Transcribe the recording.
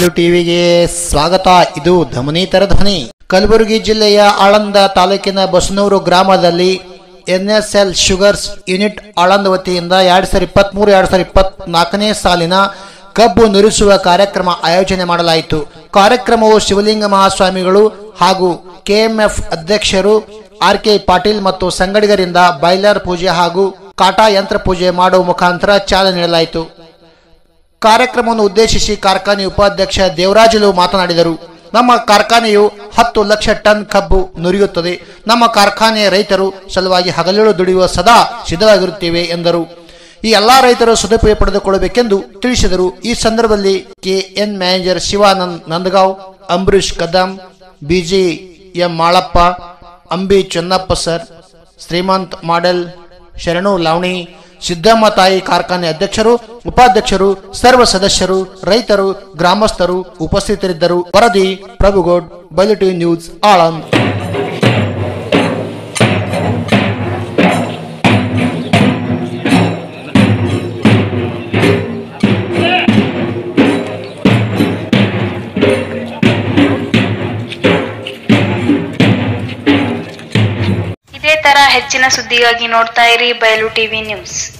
ಬಯಲು ಟಿವಿಗೆ ಸ್ವಾಗತ ಇದು ಧಮನೀತರ ಧ್ವನಿ ಕಲಬುರಗಿ ಜಿಲ್ಲೆಯ ಆಳಂದ ತಾಲೂಕಿನ ಬಸನೂರು ಗ್ರಾಮದಲ್ಲಿ ಎನ್ಎಸ್ಎಲ್ ಶುಗರ್ಸ್ ಯೂನಿಟ್ ಆಳಂದ ವತಿಯಿಂದ ಎರಡ್ ಸಾವಿರದ ಇಪ್ಪತ್ಮೂರು ಎರಡ್ ಸಾವಿರದ ಇಪ್ಪತ್ನಾಲ್ಕನೇ ಸಾಲಿನ ಕಬ್ಬು ನುರಿಸುವ ಕಾರ್ಯಕ್ರಮ ಆಯೋಜನೆ ಮಾಡಲಾಯಿತು ಕಾರ್ಯಕ್ರಮವು ಶಿವಲಿಂಗ ಮಹಾಸ್ವಾಮಿಗಳು ಹಾಗೂ ಕೆಎಂಎಫ್ ಅಧ್ಯಕ್ಷರು ಆರ್ ಕೆ ಪಾಟೀಲ್ ಮತ್ತು ಸಂಗಡಿಗರಿಂದ ಬಾಯ್ಲರ್ ಪೂಜೆ ಹಾಗೂ ಕಾಟಾ ಯಂತ್ರ ಪೂಜೆ ಮಾಡುವ ಮುಖಾಂತರ ಚಾಲನೆ ನೀಡಲಾಯಿತು ಕಾರ್ಯಕ್ರಮವನ್ನು ಉದ್ದೇಶಿಸಿ ಕಾರ್ಖಾನೆ ಉಪಾಧ್ಯಕ್ಷ ದೇವರಾಜಲು ಮಾತನಾಡಿದರು ನಮ್ಮ ಕಾರ್ಖಾನೆಯು ಹತ್ತು ಲಕ್ಷ ಟನ್ ಕಬ್ಬು ನುರಿಯುತ್ತದೆ ನಮ್ಮ ಕಾರ್ಖಾನೆಯ ರೈತರು ಸಲುವಾಗಿ ಹಗಲಿರುಳು ದುಡಿಯುವ ಸದಾ ಸಿದ್ಧವಾಗಿರುತ್ತೇವೆ ಎಂದರು ಈ ಎಲ್ಲಾ ರೈತರು ಸದುಪಯೋಗ ಪಡೆದುಕೊಳ್ಳಬೇಕೆಂದು ತಿಳಿಸಿದರು ಈ ಸಂದರ್ಭದಲ್ಲಿ KN manager Shivanand Nandagaon Ambareesh Kadam BG M Malappa Ambi Chennappa sir Shrimant ಮಾಡೆಲ್ ಶರಣು ಲಾವಣಿ ಸಿದ್ದಮ್ಮ ತಾಯಿ ಕಾರ್ಖಾನೆ ಅಧ್ಯಕ್ಷರು ಉಪಾಧ್ಯಕ್ಷರು ಸರ್ವ ಸದಸ್ಯರು ರೈತರು ಗ್ರಾಮಸ್ಥರು ಉಪಸ್ಥಿತರಿದ್ದರು ವರದಿ ಪ್ರಭುಗೌಡ್ ಬೈಲಿಟಿ ನ್ಯೂಸ್ ಆಳಂದ್ ಇದೇ ತರ ಹೆಚ್ಚಿನ ಸುದ್ದಿಗಾಗಿ ನೋಡ್ತಾ ಇರಿ ಬಯಲು ಟಿವಿ ನ್ಯೂಸ್